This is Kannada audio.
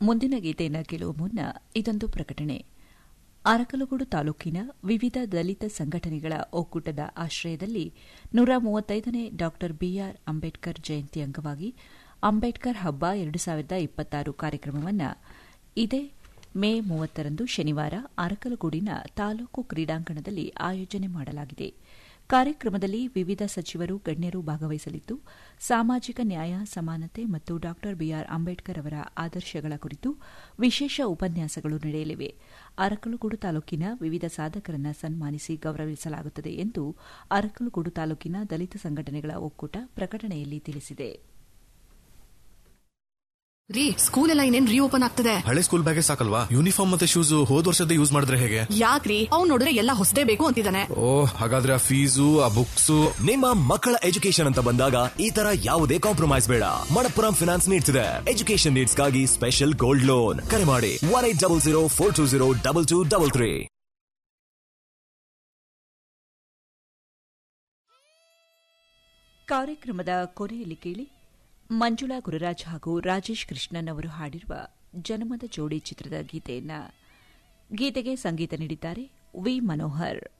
ಮುಂದಿನ ಗೀತೆಯನ್ನು ಕೇಳುವ ಮುನ್ನ ಇದೊಂದು ಪ್ರಕಟಣೆ ಅರಕಲಗೂಡು ತಾಲೂಕಿನ ವಿವಿಧ ದಲಿತ ಸಂಘಟನೆಗಳ ಒಕ್ಕೂಟದ ಆಶ್ರಯದಲ್ಲಿ ನೂರ ಮೂವತ್ತೈದನೇ ಡಾ ಬಿಆರ್ ಅಂಬೇಡ್ಕರ್ ಜಯಂತಿ ಅಂಗವಾಗಿ ಅಂಬೇಡ್ಕರ್ ಹಬ್ಬ ಎರಡು ಸಾವಿರದ ಇಪ್ಪತ್ತಾರು ಕಾರ್ಯಕ್ರಮವನ್ನು ಇದೇ ಮೇ ಮೂವತ್ತರಂದು ಶನಿವಾರ ಅರಕಲಗೂಡಿನ ತಾಲೂಕು ಕ್ರೀಡಾಂಗಣದಲ್ಲಿ ಆಯೋಜನೆ ಮಾಡಲಾಗಿದೆ ಕಾರ್ಯಕ್ರಮದಲ್ಲಿ ವಿವಿಧ ಸಚಿವರು ಗಣ್ಯರು ಭಾಗವಹಿಸಲಿದ್ದು ಸಾಮಾಜಿಕ ನ್ಯಾಯ ಸಮಾನತೆ ಮತ್ತು ಡಾ ಬಿಆರ್ ಅಂಬೇಡ್ಕರ್ ಅವರ ಆದರ್ಶಗಳ ಕುರಿತು ವಿಶೇಷ ಉಪನ್ಯಾಸಗಳು ನಡೆಯಲಿವೆ ಅರಕಲಗೂಡು ತಾಲೂಕಿನ ವಿವಿಧ ಸಾಧಕರನ್ನು ಸನ್ಮಾನಿಸಿ ಗೌರವಿಸಲಾಗುತ್ತದೆ ಎಂದು ಅರಕಲಗೂಡು ತಾಲೂಕಿನ ದಲಿತ ಸಂಘಟನೆಗಳ ಒಕ್ಕೂಟ ಪ್ರಕಟಣೆಯಲ್ಲಿ ತಿಳಿಸಿದೆ ರೀ ಸ್ಕೂಲ್ ಎಲ್ಲ ಇನ್ನೇನ್ ರೀಓಪನ್ ಆಗ್ತದೆ ಹಳೆ ಸ್ಕೂಲ್ ಬ್ಯಾಗೆ ಸಾಕಲ್ವಾ ಯೂನಿಫಾರ್ಮ್ ಮತ್ತೆ ಶೂಸ್ ಹೋದ್ ವರ್ಷದ ಯೂಸ್ ಮಾಡಿದ್ರೆ ಹೇಗೆ ಯಾಕ್ರಿ ಅವ್ನ್ ನೋಡಿದ್ರೆ ಎಲ್ಲ ಹೊಸದೇ ಬೇಕು ಅಂತಿದ್ದಾನೆ ಓ ಹಾಗಾದ್ರೆ ಆ ಫೀಸು ಆ ಬುಕ್ಸು ನಿಮ್ಮ ಮಕ್ಕಳ ಎಜುಕೇಶನ್ ಅಂತ ಬಂದಾಗ ಈ ತರ ಯಾವುದೇ ಕಾಂಪ್ರಮೈಸ್ ಬೇಡ ಮಣಪ್ಪುರಂ ಫಿನಾನ್ಸ್ ನೀಡ್ತಿದೆ ಎಜುಕೇಶನ್ ನೀಡ್ಸ್ಗಾಗಿ ಸ್ಪೆಷಲ್ ಗೋಲ್ಡ್ ಲೋನ್ ಕರೆ ಮಾಡಿ one eight double zero four two zero double two double three ಕಾರ್ಯಕ್ರಮದ ಕೊನೆಯಲ್ಲಿ ಕೇಳಿ ಮಂಜುಳಾ ಗುರುರಾಜ್ ಹಾಗೂ ರಾಜೇಶ್ ಕೃಷ್ಣನ್ ಅವರು ಹಾಡಿರುವ ಜನಮದ ಜೋಡಿ ಚಿತ್ರದ ಗೀತೆಯನ್ನ ಗೀತೆಗೆ ಸಂಗೀತ ನೀಡಿದ್ದಾರೆ ವಿ ಮನೋಹರ್